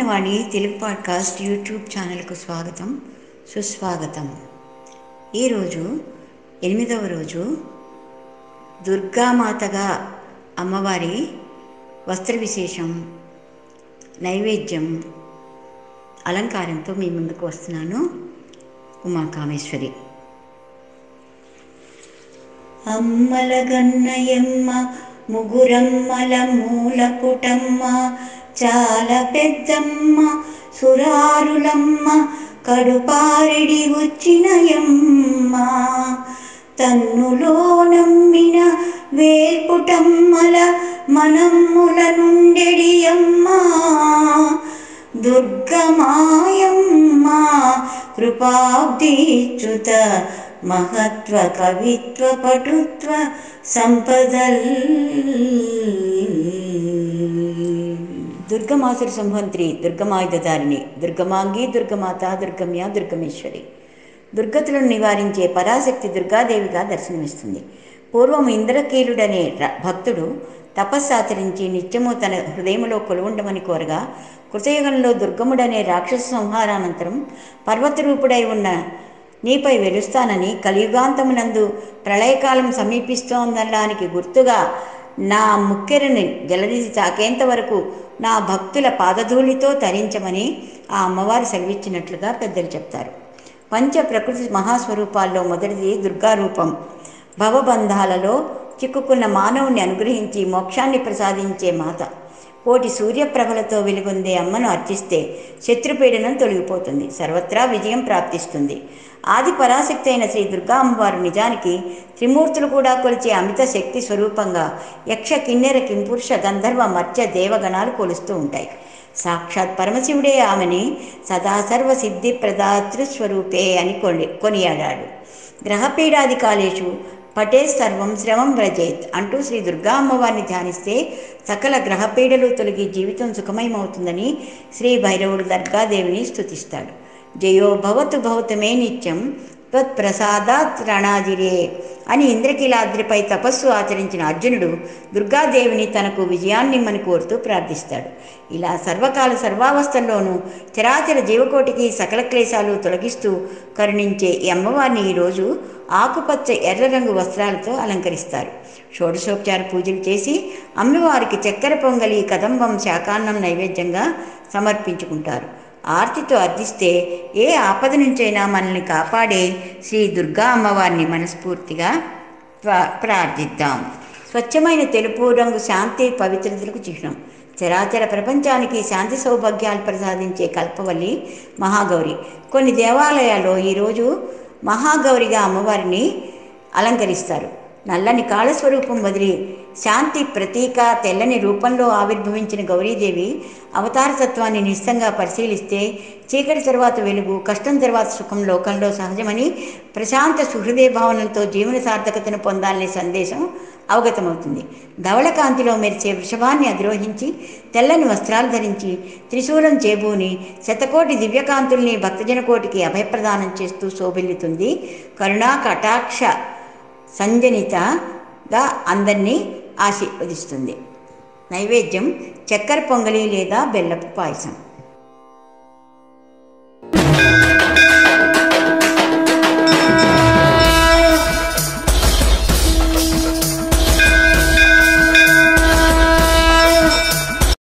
Mohanavani Telugu podcast YouTube ఛానల్కు స్వాగతం సుస్వాగతం ఈరోజు ఎనిమిదవ రోజు దుర్గామాతగా అమ్మవారి వస్త్ర విశేషం నైవేద్యం అలంకారంతో మీ ముందుకు వస్తున్నాను ఉమా కామేశ్వరి అమ్మల గన్నయమ్మ ముగురమ్మల మూల కుటమ్మ చాలా పెద్దమ్మ సురారులమ్మ కడుపారిడి వచ్చినయమ్మ తన్నులో నమ్మిన వేల్పుటమ్మల మనమ్ముల నుండెడియమ్మ దుర్గమాయమ్మ కృపాబ్దీచ్యుత మహత్వ కవిత్వ పటుత్వ సంపదల్ దుర్గమాసుర సంహంత్రి దుర్గమాయుధారిణి దుర్గమాంగి దుర్గమాత దుర్గమ్య దుర్గమేశ్వరి దుర్గతులను నివారించే పరాశక్తి దుర్గాదేవిగా దర్శనమిస్తుంది పూర్వం ఇంద్రకీలుడనే ర- భక్తుడు తపస్సాచరించి నిత్యము తన హృదయములో కొలువుండమని కోరగా కృతయుగంలో దుర్గముడనే రాక్షస సంహారానంతరం పర్వతరూపుడై ఉన్న నీపై వెలుస్తానని కలియుగాంతమునందు ప్రళయకాలం సమీపిస్తోందనడానికి గుర్తుగా నా ముక్కెరని జలదిసి తాకేంత వరకు నా భక్తుల పాదధూళితో తరించమని ఆ అమ్మవారు సెలవిచ్చినట్లుగా పెద్దలు చెప్తారు పంచ ప్రకృతి మహాస్వరూపాల్లో మొదటిది దుర్గారూపం భవబంధాలలో చిక్కుకున్న మానవుని అనుగ్రహించి మోక్షాన్ని ప్రసాదించే మాత కోటి సూర్యప్రభలతో వెలుగొందే అమ్మను అర్చిస్తే శత్రుపీడనం తొలగిపోతుంది సర్వత్రా విజయం ప్రాప్తిస్తుంది ఆది పరాశక్తి అయిన శ్రీ దుర్గా అమ్మవారు నిజానికి త్రిమూర్తులు కూడా కొలిచే అమిత శక్తి స్వరూపంగా యక్ష కిన్నెర కింపురుష గంధర్వ మర్త్య దేవగణాలు కొలుస్తూ ఉంటాయి సాక్షాత్ పరమశివుడే ఆమెని సదా సర్వ సిద్ధి ప్రదాతృ స్వరూపే అని కొని కొనియాడాడు గ్రహపీడాది కాలేషు పటే సర్వం శ్రమం వ్రజేత్ అంటూ శ్రీ దుర్గా అమ్మవారిని ధ్యానిస్తే సకల గ్రహపీడలు తొలగి జీవితం సుఖమయమవుతుందని శ్రీ భైరవుడు దర్గాదేవిని స్తుతిస్తాడు జయో భవతు భవతమే నిత్యం త్వత్ప్రసాదాత్ రణాజిరే అని ఇంద్రకీలాద్రిపై తపస్సు ఆచరించిన అర్జునుడు దుర్గాదేవిని తనకు విజయాన్నిమ్మని కోరుతూ ప్రార్థిస్తాడు ఇలా సర్వకాల సర్వావస్థల్లోనూ చరాచర జీవకోటికి సకల క్లేశాలు తొలగిస్తూ కరుణించే ఈ అమ్మవారిని ఈరోజు ఆకుపచ్చ ఎర్ర రంగు వస్త్రాలతో అలంకరిస్తారు షోడశోపచార పూజలు చేసి అమ్మవారికి చక్కెర పొంగలి కదంబం శాకాన్నం నైవేద్యంగా సమర్పించుకుంటారు ఆర్తితో అర్థిస్తే ఏ ఆపద నుంచైనా మనల్ని కాపాడే శ్రీ దుర్గా అమ్మవారిని మనస్ఫూర్తిగా ప్ర- ప్రార్థిద్దాం స్వచ్ఛమైన తెలుపు రంగు శాంతి పవిత్రతలకు చిహ్నం చరాచర ప్రపంచానికి శాంతి సౌభాగ్యాలు ప్రసాదించే కల్పవల్లి మహాగౌరి కొన్ని దేవాలయాల్లో ఈరోజు మహాగౌరిగా అమ్మవారిని అలంకరిస్తారు నల్లని కాళస్వరూపం వదిలి శాంతి ప్రతీక తెల్లని రూపంలో ఆవిర్భవించిన గౌరీదేవి అవతారతత్వాన్ని నిశ్చితంగా పరిశీలిస్తే చీకటి తర్వాత వెలుగు కష్టం తర్వాత సుఖం లోకంలో సహజమని ప్రశాంత సుహృదయ భావనలతో జీవన సార్థకతను పొందాలనే సందేశం అవగతమవుతుంది ధవళ కాంతిలో మెరిసే వృషభాన్ని అధిరోహించి తెల్లని వస్త్రాలు ధరించి త్రిశూలం చేబూని శతకోటి దివ్యకాంతుల్ని భక్తజన కోటికి అభయప్రదానం చేస్తూ శోభిల్లుతుంది కరుణా కటాక్ష సంజనితగా అందరినీ ఆశీర్వదిస్తుంది నైవేద్యం చక్కెర పొంగలి లేదా బెల్లపు పాయసం